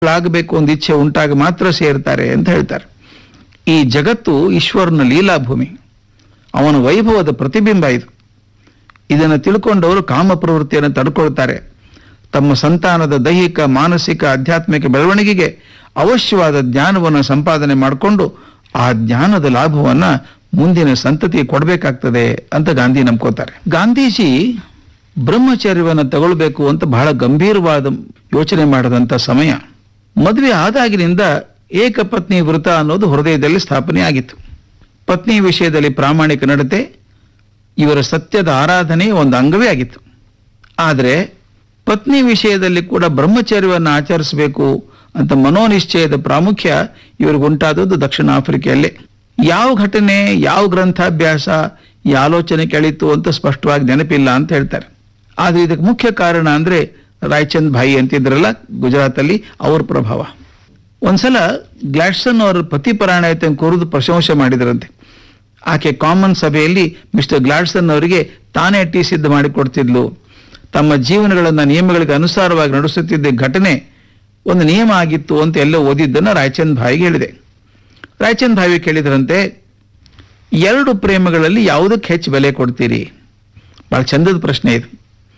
ಆಗಬೇಕು ಒಂದು ಇಚ್ಛೆ ಉಂಟಾಗ ಮಾತ್ರ ಸೇರ್ತಾರೆ ಅಂತ ಹೇಳ್ತಾರೆ ಈ ಜಗತ್ತು ಈಶ್ವರನ ಲೀಲಾಭೂಮಿ ಅವನ ವೈಭವದ ಪ್ರತಿಬಿಂಬ ಇದು ಇದನ್ನು ತಿಳ್ಕೊಂಡವರು ಕಾಮ ಪ್ರವೃತ್ತಿಯನ್ನು ತಡ್ಕೊಳ್ತಾರೆ ತಮ್ಮ ಸಂತಾನದ ದೈಹಿಕ ಮಾನಸಿಕ ಆಧ್ಯಾತ್ಮಿಕ ಬೆಳವಣಿಗೆಗೆ ಅವಶ್ಯವಾದ ಜ್ಞಾನವನ್ನು ಸಂಪಾದನೆ ಮಾಡಿಕೊಂಡು ಆ ಜ್ಞಾನದ ಲಾಭವನ್ನ ಮುಂದಿನ ಸಂತತಿ ಕೊಡಬೇಕಾಗ್ತದೆ ಅಂತ ಗಾಂಧಿ ನಂಬ್ಕೋತಾರೆ ಗಾಂಧೀಜಿ ಬ್ರಹ್ಮಚರ್ಯವನ್ನು ತಗೊಳ್ಬೇಕು ಅಂತ ಬಹಳ ಗಂಭೀರವಾದ ಯೋಚನೆ ಮಾಡದಂತ ಸಮಯ ಮದುವೆ ಆದಾಗಿನಿಂದ ಏಕಪತ್ನಿ ವೃತ ಅನ್ನೋದು ಹೃದಯದಲ್ಲಿ ಸ್ಥಾಪನೆ ಆಗಿತ್ತು ಪತ್ನಿ ವಿಷಯದಲ್ಲಿ ಪ್ರಾಮಾಣಿಕ ನಡತೆ ಇವರ ಸತ್ಯದ ಆರಾಧನೆ ಒಂದು ಅಂಗವೇ ಆಗಿತ್ತು ಆದರೆ ಪತ್ನಿ ವಿಷಯದಲ್ಲಿ ಕೂಡ ಬ್ರಹ್ಮಚರ್ಯವನ್ನು ಆಚರಿಸಬೇಕು ಅಂತ ಮನೋನಿಶ್ಚಯದ ಪ್ರಾಮುಖ್ಯ ಇವ್ರಿಗುಂಟಾದದ್ದು ದಕ್ಷಿಣ ಆಫ್ರಿಕೆಯಲ್ಲೇ ಯಾವ ಘಟನೆ ಯಾವ ಗ್ರಂಥಾಭ್ಯಾಸ ಈ ಆಲೋಚನೆ ಕೆಳಿತು ಅಂತ ಸ್ಪಷ್ಟವಾಗಿ ನೆನಪಿಲ್ಲ ಅಂತ ಹೇಳ್ತಾರೆ ಆದ್ರೆ ಇದಕ್ಕೆ ಮುಖ್ಯ ಕಾರಣ ಅಂದ್ರೆ ರಾಯ್ಚಂದ್ ಭಾಯಿ ಅಂತಿದ್ರಲ್ಲ ಗುಜರಾತಲ್ಲಿ ಅವ್ರ ಪ್ರಭಾವ ಒಂದ್ಸಲ ಗ್ಲಾಡ್ಸನ್ ಅವರ ಪತಿಪರಾಯಣತೆ ಕುರಿದು ಪ್ರಶಂಸೆ ಮಾಡಿದ್ರಂತೆ ಆಕೆ ಕಾಮನ್ ಸಭೆಯಲ್ಲಿ ಮಿಸ್ಟರ್ ಗ್ಲಾಡ್ಸನ್ ಅವರಿಗೆ ತಾನೇ ಟೀ ಸಿದ್ಧ ಮಾಡಿಕೊಡ್ತಿದ್ಲು ತಮ್ಮ ಜೀವನಗಳನ್ನ ನಿಯಮಗಳಿಗೆ ಅನುಸಾರವಾಗಿ ನಡೆಸುತ್ತಿದ್ದ ಘಟನೆ ಒಂದು ನಿಯಮ ಆಗಿತ್ತು ಅಂತ ಎಲ್ಲೋ ಓದಿದ್ದನ್ನ ರಾಯಚಂದ್ ಭಾಯಿಗೆ ಹೇಳಿದೆ ರಾಯಚಂದ್ ಭಾಯಿ ಕೇಳಿದ್ರಂತೆ ಎರಡು ಪ್ರೇಮಗಳಲ್ಲಿ ಯಾವುದಕ್ಕೆ ಹೆಚ್ಚು ಬೆಲೆ ಕೊಡ್ತೀರಿ ಬಹಳ ಚಂದದ ಪ್ರಶ್ನೆ ಇದು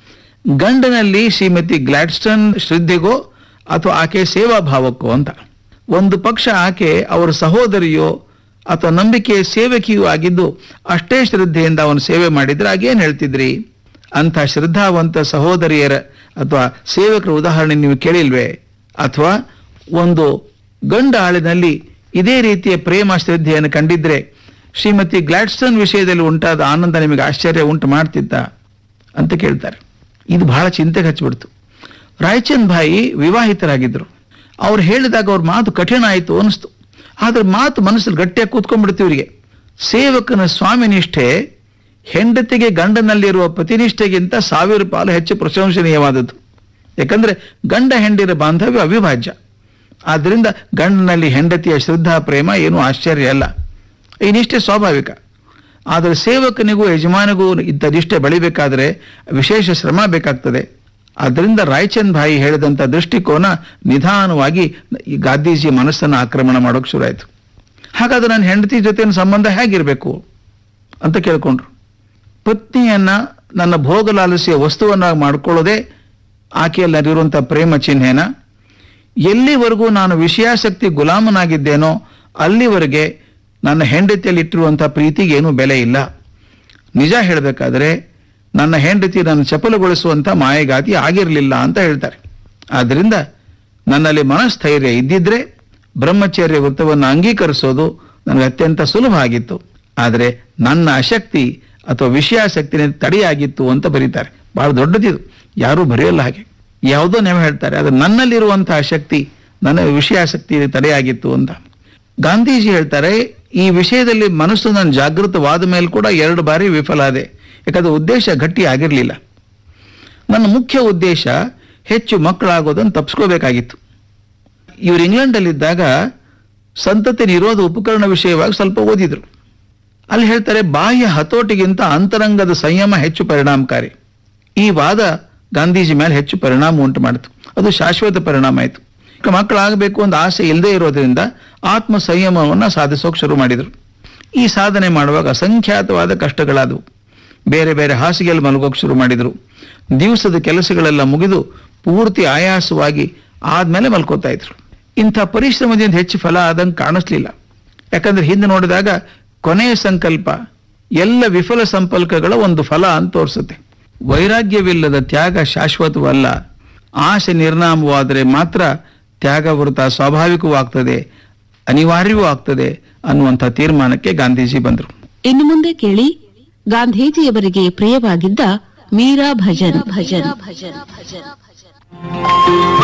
ಗಂಡನಲ್ಲಿ ಶ್ರೀಮತಿ ಗ್ಲಾಡ್ಸ್ಟನ್ ಶ್ರದ್ಧೆಗೋ ಅಥವಾ ಆಕೆ ಸೇವಾ ಭಾವಕ್ಕೋ ಅಂತ ಒಂದು ಪಕ್ಷ ಆಕೆ ಅವರ ಸಹೋದರಿಯೋ ಅಥವಾ ನಂಬಿಕೆಯ ಸೇವಕಿಯೂ ಆಗಿದ್ದು ಅಷ್ಟೇ ಶ್ರದ್ಧೆಯಿಂದ ಅವನು ಸೇವೆ ಮಾಡಿದ್ರೆ ಆಗೇನ್ ಹೇಳ್ತಿದ್ರಿ ಅಂಥ ಶ್ರದ್ಧಾವಂತ ಸಹೋದರಿಯರ ಅಥವಾ ಸೇವಕರ ಉದಾಹರಣೆ ನೀವು ಕೇಳಿಲ್ವೇ ಅಥವಾ ಒಂದು ಗಂಡ ಆಳಿನಲ್ಲಿ ಇದೇ ರೀತಿಯ ಪ್ರೇಮ ಶ್ರದ್ಧೆಯನ್ನು ಕಂಡಿದ್ರೆ ಶ್ರೀಮತಿ ಗ್ಲಾಡ್ಸ್ಟನ್ ವಿಷಯದಲ್ಲಿ ಉಂಟಾದ ಆನಂದ ನಿಮಗೆ ಆಶ್ಚರ್ಯ ಉಂಟು ಮಾಡ್ತಿದ್ದ ಅಂತ ಕೇಳ್ತಾರೆ ಇದು ಬಹಳ ಚಿಂತೆಗೆ ಹಚ್ಚಿಬಿಡ್ತು ರಾಯಚಂದ್ ಭಾಯಿ ವಿವಾಹಿತರಾಗಿದ್ರು ಅವ್ರು ಹೇಳಿದಾಗ ಅವ್ರ ಮಾತು ಕಠಿಣ ಆಯಿತು ಅನಿಸ್ತು ಆದ್ರೆ ಮಾತು ಮನಸ್ಸಲ್ಲಿ ಗಟ್ಟಿಯಾಗಿ ಕೂತ್ಕೊಂಡ್ಬಿಡ್ತು ಇವರಿಗೆ ಸೇವಕನ ಸ್ವಾಮಿ ನಿಷ್ಠೆ ಹೆಂಡತಿಗೆ ಗಂಡನಲ್ಲಿರುವ ಪತಿನಿಷ್ಠೆಗಿಂತ ಸಾವಿರ ಪಾಲು ಹೆಚ್ಚು ಪ್ರಶಂಸನೀಯವಾದದ್ದು ಯಾಕಂದ್ರೆ ಗಂಡ ಹೆಂಡಿರ ಬಾಂಧವ್ಯ ಅವಿಭಾಜ್ಯ ಆದ್ದರಿಂದ ಗಂಡನಲ್ಲಿ ಹೆಂಡತಿಯ ಶ್ರದ್ಧಾ ಪ್ರೇಮ ಏನೂ ಆಶ್ಚರ್ಯ ಅಲ್ಲ ಈ ನಿಷ್ಠೆ ಸ್ವಾಭಾವಿಕ ಆದರೆ ಸೇವಕನಿಗೂ ಯಜಮಾನಿಗೂ ಇಂಥ ನಿಷ್ಠೆ ಬೆಳಿಬೇಕಾದ್ರೆ ವಿಶೇಷ ಶ್ರಮ ಬೇಕಾಗ್ತದೆ ಆದ್ದರಿಂದ ರಾಯಚಂದ್ ಭಾಯಿ ಹೇಳಿದಂಥ ದೃಷ್ಟಿಕೋನ ನಿಧಾನವಾಗಿ ಈ ಗಾಂಧೀಜಿ ಮನಸ್ಸನ್ನು ಆಕ್ರಮಣ ಮಾಡೋಕೆ ಶುರುವಾಯಿತು ಹಾಗಾದ್ರೆ ನನ್ನ ಹೆಂಡತಿ ಜೊತೆ ಸಂಬಂಧ ಹೇಗಿರಬೇಕು ಅಂತ ಕೇಳ್ಕೊಂಡ್ರು ಪತ್ನಿಯನ್ನ ನನ್ನ ಭೋಗಲಾಲಸಿಯ ವಸ್ತುವನ್ನಾಗಿ ಮಾಡ್ಕೊಳ್ಳೋದೇ ಆಕೆಯಲ್ಲಿ ನರಿರುವಂಥ ಪ್ರೇಮ ಚಿಹ್ನೆನ ಎಲ್ಲಿವರೆಗೂ ನಾನು ವಿಷಯಾಸಕ್ತಿ ಗುಲಾಮನಾಗಿದ್ದೇನೋ ಅಲ್ಲಿವರೆಗೆ ನನ್ನ ಹೆಂಡತಿಯಲ್ಲಿ ಇಟ್ಟಿರುವಂಥ ಪ್ರೀತಿಗೆ ಏನೂ ಬೆಲೆ ಇಲ್ಲ ನಿಜ ಹೇಳಬೇಕಾದ್ರೆ ನನ್ನ ಹೆಂಡತಿ ನನ್ನ ಚಪಲಗೊಳಿಸುವಂಥ ಮಾಯಗಾತಿ ಆಗಿರಲಿಲ್ಲ ಅಂತ ಹೇಳ್ತಾರೆ ಆದ್ದರಿಂದ ನನ್ನಲ್ಲಿ ಮನಸ್ಥೈರ್ಯ ಇದ್ದಿದ್ರೆ ಬ್ರಹ್ಮಚರ್ಯ ವೃತ್ತವನ್ನು ಅಂಗೀಕರಿಸೋದು ನನಗೆ ಅತ್ಯಂತ ಸುಲಭ ಆಗಿತ್ತು ಆದರೆ ನನ್ನ ಅಶಕ್ತಿ ಅಥವಾ ವಿಷಯಾಸಕ್ತಿನೇ ತಡೆಯಾಗಿತ್ತು ಅಂತ ಬರೀತಾರೆ ಬಹಳ ದೊಡ್ಡದಿದು ಯಾರೂ ಬರೆಯಲ್ಲ ಹಾಗೆ ಯಾವುದೋ ನೆವ ಹೇಳ್ತಾರೆ ಆದರೆ ನನ್ನಲ್ಲಿರುವಂತಹ ಶಕ್ತಿ ನನ್ನ ವಿಷಯಾಸಕ್ತಿ ತಡೆಯಾಗಿತ್ತು ಅಂತ ಗಾಂಧೀಜಿ ಹೇಳ್ತಾರೆ ಈ ವಿಷಯದಲ್ಲಿ ಮನಸ್ಸು ನನ್ನ ಜಾಗೃತವಾದ ಮೇಲೆ ಕೂಡ ಎರಡು ಬಾರಿ ವಿಫಲ ಆದೆ ಯಾಕಂದ್ರೆ ಉದ್ದೇಶ ಗಟ್ಟಿ ಆಗಿರಲಿಲ್ಲ ನನ್ನ ಮುಖ್ಯ ಉದ್ದೇಶ ಹೆಚ್ಚು ಮಕ್ಕಳಾಗೋದನ್ನು ತಪ್ಪಿಸ್ಕೋಬೇಕಾಗಿತ್ತು ಇವರು ಇಂಗ್ಲೆಂಡಲ್ಲಿದ್ದಾಗ ಸಂತತಿ ನಿರೋಧ ಉಪಕರಣ ವಿಷಯವಾಗಿ ಸ್ವಲ್ಪ ಓದಿದ್ರು ಅಲ್ಲಿ ಹೇಳ್ತಾರೆ ಬಾಹ್ಯ ಹತೋಟಿಗಿಂತ ಅಂತರಂಗದ ಸಂಯಮ ಹೆಚ್ಚು ಪರಿಣಾಮಕಾರಿ ಈ ವಾದ ಗಾಂಧೀಜಿ ಮೇಲೆ ಹೆಚ್ಚು ಪರಿಣಾಮ ಉಂಟು ಮಾಡಿತು ಅದು ಶಾಶ್ವತ ಪರಿಣಾಮ ಆಯಿತು ಈಗ ಮಕ್ಕಳಾಗಬೇಕು ಅಂತ ಆಸೆ ಇಲ್ಲದೆ ಇರೋದ್ರಿಂದ ಆತ್ಮ ಸಂಯಮವನ್ನು ಸಾಧಿಸೋಕೆ ಶುರು ಮಾಡಿದರು ಈ ಸಾಧನೆ ಮಾಡುವಾಗ ಅಸಂಖ್ಯಾತವಾದ ಕಷ್ಟಗಳಾದವು ಬೇರೆ ಬೇರೆ ಹಾಸಿಗೆಯಲ್ಲಿ ಮಲಗೋಕೆ ಶುರು ಮಾಡಿದರು ದಿವಸದ ಕೆಲಸಗಳೆಲ್ಲ ಮುಗಿದು ಪೂರ್ತಿ ಆಯಾಸವಾಗಿ ಆದ್ಮೇಲೆ ಮಲ್ಕೋತಾ ಇದ್ರು ಇಂಥ ಪರಿಶ್ರಮದಿಂದ ಹೆಚ್ಚು ಫಲ ಆದಂಗೆ ಕಾಣಿಸ್ಲಿಲ್ಲ ಯಾಕಂದ್ರೆ ಹಿಂದೆ ನೋಡಿದಾಗ ಕೊನೆಯ ಸಂಕಲ್ಪ ಎಲ್ಲ ವಿಫಲ ಸಂಪಲ್ಕಗಳ ಒಂದು ಫಲ ಅಂತ ತೋರಿಸುತ್ತೆ ವೈರಾಗ್ಯವಿಲ್ಲದ ತ್ಯಾಗ ಶಾಶ್ವತವಲ್ಲ ಆಸೆ ನಿರ್ನಾಮವಾದರೆ ಮಾತ್ರ ತ್ಯಾಗ ವೃತ ಸ್ವಾಭಾವಿಕವೂ ಆಗ್ತದೆ ಅನಿವಾರ್ಯವೂ ಆಗ್ತದೆ ಅನ್ನುವಂಥ ತೀರ್ಮಾನಕ್ಕೆ ಗಾಂಧೀಜಿ ಬಂದರು ಇನ್ನು ಮುಂದೆ ಕೇಳಿ ಗಾಂಧೀಜಿಯವರಿಗೆ ಪ್ರಿಯವಾಗಿದ್ದ ಮೀರಾ ಭಜನ್ ಭಜನ್ ಭಜನ್ ಭಜನ್